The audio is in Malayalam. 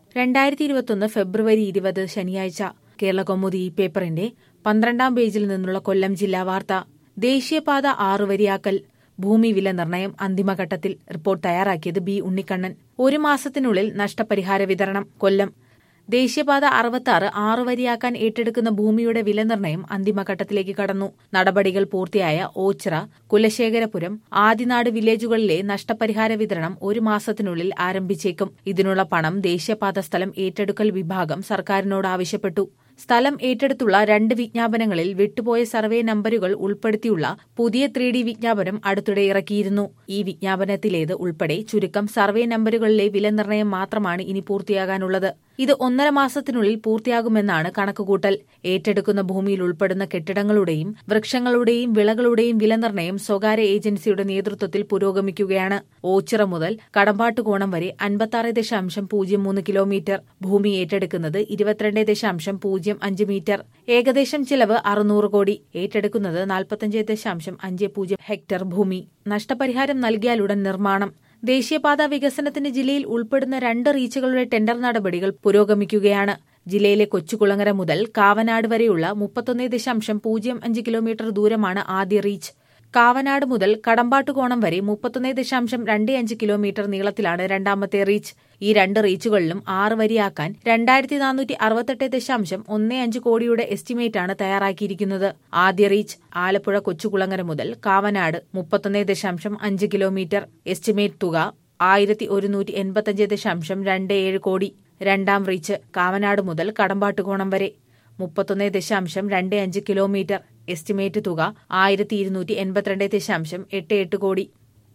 രണ്ടായിരത്തി ഇരുപത്തൊന്ന് ഫെബ്രുവരി ഇരുപത് ശനിയാഴ്ച കേരള കൗമുദി പേപ്പറിന്റെ പന്ത്രണ്ടാം പേജിൽ നിന്നുള്ള കൊല്ലം ജില്ലാ വാർത്ത ദേശീയപാത ആറു വരിയാക്കൽ ഭൂമി വില നിർണയം അന്തിമഘട്ടത്തിൽ റിപ്പോർട്ട് തയ്യാറാക്കിയത് ബി ഉണ്ണിക്കണ്ണൻ ഒരു മാസത്തിനുള്ളിൽ നഷ്ടപരിഹാര വിതരണം കൊല്ലം ദേശീയപാത അറുപത്താറ് ആറു വരിയാക്കാൻ ഏറ്റെടുക്കുന്ന ഭൂമിയുടെ വില നിർണയം അന്തിമഘട്ടത്തിലേക്ക് കടന്നു നടപടികൾ പൂർത്തിയായ ഓച്ചിറ കുലശേഖരപുരം ആദിനാട് വില്ലേജുകളിലെ നഷ്ടപരിഹാര വിതരണം ഒരു മാസത്തിനുള്ളിൽ ആരംഭിച്ചേക്കും ഇതിനുള്ള പണം ദേശീയപാത സ്ഥലം ഏറ്റെടുക്കൽ വിഭാഗം സർക്കാരിനോട് ആവശ്യപ്പെട്ടു സ്ഥലം ഏറ്റെടുത്തുള്ള രണ്ട് വിജ്ഞാപനങ്ങളിൽ വിട്ടുപോയ സർവേ നമ്പരുകൾ ഉൾപ്പെടുത്തിയുള്ള പുതിയ ത്രീ ഡി വിജ്ഞാപനം അടുത്തിടെ ഇറക്കിയിരുന്നു ഈ വിജ്ഞാപനത്തിലേത് ഉൾപ്പെടെ ചുരുക്കം സർവേ നമ്പരുകളിലെ വിലനിർണ്ണയം മാത്രമാണ് ഇനി പൂർത്തിയാകാനുള്ളത് ഇത് ഒന്നര മാസത്തിനുള്ളിൽ പൂർത്തിയാകുമെന്നാണ് കണക്കുകൂട്ടൽ ഏറ്റെടുക്കുന്ന ഭൂമിയിൽ ഉൾപ്പെടുന്ന കെട്ടിടങ്ങളുടെയും വൃക്ഷങ്ങളുടെയും വിളകളുടെയും വിലനിർണ്ണയം സ്വകാര്യ ഏജൻസിയുടെ നേതൃത്വത്തിൽ പുരോഗമിക്കുകയാണ് ഓച്ചിറ മുതൽ കടമ്പാട്ടുകോണം വരെ അൻപത്തി ദശാംശം പൂജ്യം മൂന്ന് കിലോമീറ്റർ ഭൂമി ഏറ്റെടുക്കുന്നത് ഇരുപത്തിരണ്ട് ദശാംശം പൂജ്യം അഞ്ച് മീറ്റർ ഏകദേശം ചിലവ് അറുന്നൂറ് കോടി ഏറ്റെടുക്കുന്നത് നാൽപ്പത്തഞ്ച് ദശാംശം അഞ്ച് പൂജ്യം ഹെക്ടർ ഭൂമി നഷ്ടപരിഹാരം നൽകിയാലുടൻ നിർമ്മാണം ദേശീയപാത വികസനത്തിന് ജില്ലയിൽ ഉൾപ്പെടുന്ന രണ്ട് റീച്ചുകളുടെ ടെൻഡർ നടപടികൾ പുരോഗമിക്കുകയാണ് ജില്ലയിലെ കൊച്ചുകുളങ്ങര മുതൽ കാവനാട് വരെയുള്ള മുപ്പത്തൊന്ന് ദശാംശം പൂജ്യം അഞ്ച് കിലോമീറ്റർ ദൂരമാണ് ആദ്യ റീച്ച് കാവനാട് മുതൽ കടമ്പാട്ടുകോണം വരെ മുപ്പത്തൊന്ന് ദശാംശം രണ്ട് അഞ്ച് കിലോമീറ്റർ നീളത്തിലാണ് രണ്ടാമത്തെ റീച്ച് ഈ രണ്ട് റീച്ചുകളിലും ആറ് വരിയാക്കാൻ രണ്ടായിരത്തി നാനൂറ്റി അറുപത്തെട്ട് ദശാംശം ഒന്ന് അഞ്ച് കോടിയുടെ എസ്റ്റിമേറ്റാണ് തയ്യാറാക്കിയിരിക്കുന്നത് ആദ്യ റീച്ച് ആലപ്പുഴ കൊച്ചുകുളങ്ങര മുതൽ കാവനാട് മുപ്പത്തൊന്ന് ദശാംശം അഞ്ച് കിലോമീറ്റർ എസ്റ്റിമേറ്റ് തുക ആയിരത്തി ഒരുന്നൂറ്റി എൺപത്തഞ്ച് ദശാംശം രണ്ട് ഏഴ് കോടി രണ്ടാം റീച്ച് കാവനാട് മുതൽ കടമ്പാട്ടുകോണം വരെ മുപ്പത്തൊന്ന് ദശാംശം രണ്ട് അഞ്ച് കിലോമീറ്റർ എസ്റ്റിമേറ്റ് തുക ആയിരത്തി ഇരുന്നൂറ്റി എൺപത്തിരണ്ട് ദശാംശം എട്ട് എട്ട് കോടി